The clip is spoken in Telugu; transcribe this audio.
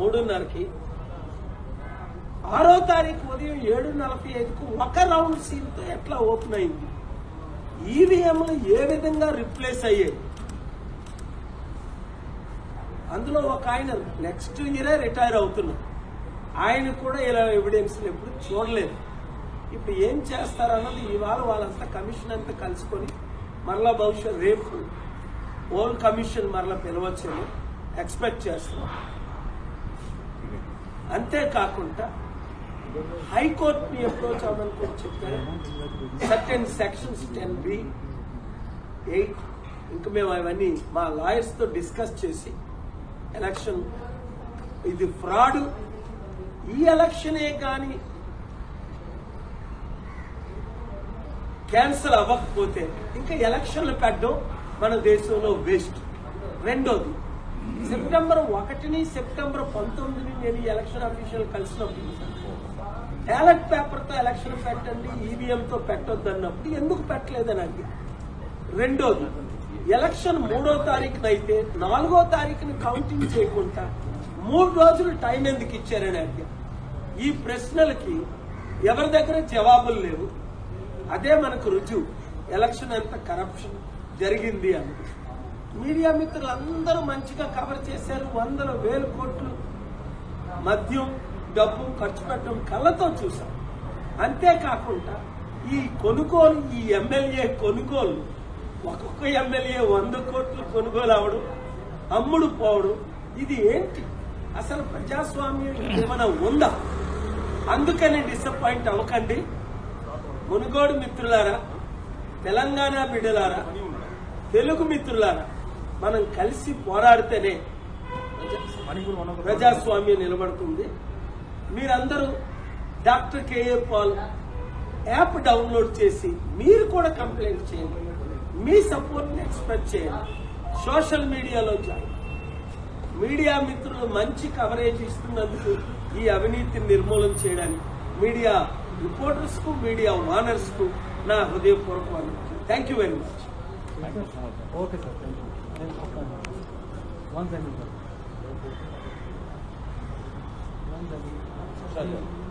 మూడున్నరకి ఆరో తారీఖు ఉదయం ఏడు నలభై ఐదుకు ఒక రౌండ్ సీన్తో ఎట్లా ఓపెన్ అయింది ఈవీఎంలు ఏ విధంగా రిప్లేస్ అయ్యాయి అందులో ఒక ఆయన నెక్స్ట్ ఇయరే రిటైర్ అవుతున్నారు ఆయన కూడా ఇలా ఎవిడెన్స్ ఎప్పుడు చూడలేదు ఇప్పుడు ఏం చేస్తారన్నది ఇవాళ వాళ్ళంతా కమిషన్ అంతా కలుసుకొని మరలా బహుశా రేపు ఓల్ కమిషన్ మరలా పిలవచ్చేమో ఎక్స్పెక్ట్ చేస్తున్నాం అంతేకాకుండా హైకోర్టుని అప్రోచ్ అవ్వమని కూడా చెప్పారు certain sections ten B eight ఇంకా మేము అవన్నీ మా లాయర్స్ తో డిస్కస్ చేసి ఎలక్షన్ ఇది ఫ్రాడ్ ఈ ఎలక్షనే కానీ క్యాన్సల్ అవ్వకపోతే ఇంకా ఎలక్షన్లు పెట్టడం మన దేశంలో వేస్ట్ రెండోది సెప్టెంబర్ ఒకటిని సెప్టెంబర్ పంతొమ్మిదిని నేను ఈ ఎలక్షన్ అఫీషియల్ కలిసినప్పుడు బ్యాలెట్ పేపర్ తో ఎలక్షన్ పెట్టండి ఈవీఎం తో పెట్టొద్దు అన్నప్పుడు ఎందుకు పెట్టలేదని అడిగా రెండోది ఎలక్షన్ మూడో తారీఖున అయితే నాలుగో తారీఖున కౌంటింగ్ చేయకుండా మూడు రోజులు టైం ఎందుకు ఇచ్చారని అడిగా ఈ ప్రశ్నలకి ఎవరి దగ్గర జవాబులు లేవు అదే మనకు రుజువు ఎలక్షన్ ఎంత కరప్షన్ జరిగింది అని మీడియా మిత్రులందరూ మంచిగా కవర్ చేశారు వందల వేల కోట్లు మద్యం డబ్బు ఖర్చు పెట్టడం కళ్ళతో చూసాం అంతేకాకుండా ఈ కొనుగోలు ఈ ఎమ్మెల్యే కొనుగోలు ఒక్కొక్క ఎమ్మెల్యే వంద కోట్లు కొనుగోలు అవడం అమ్ముడు పోవడం ఇది ఏంటి అసలు ప్రజాస్వామ్యం ఏమైనా ఉందా అందుకని డిసప్పాయింట్ అవ్వకండి మునుగోడు మిత్రులారా తెలంగాణ బిడ్డలారా తెలుగు మిత్రులారా మనం కలిసి పోరాడితేనే ప్రజాస్వామ్యం నిలబడుతుంది మీరందరూ doctor KA Paul app download చేసి మీరు కూడా కంప్లైంట్ చేయండి మీ సపోర్ట్ని ఎక్స్ప్రెస్ చేయండి సోషల్ మీడియాలో జాయిన్ మీడియా మిత్రులు మంచి కవరేజ్ ఇస్తున్నందుకు ఈ అవినీతిని నిర్మూలన చేయడానికి మీడియా రిపోర్టర్స్ కు మీడియా ఓనర్స్ కు నా హృదయపూర్వకమైన thank you very much okay sir thank you one second sir one second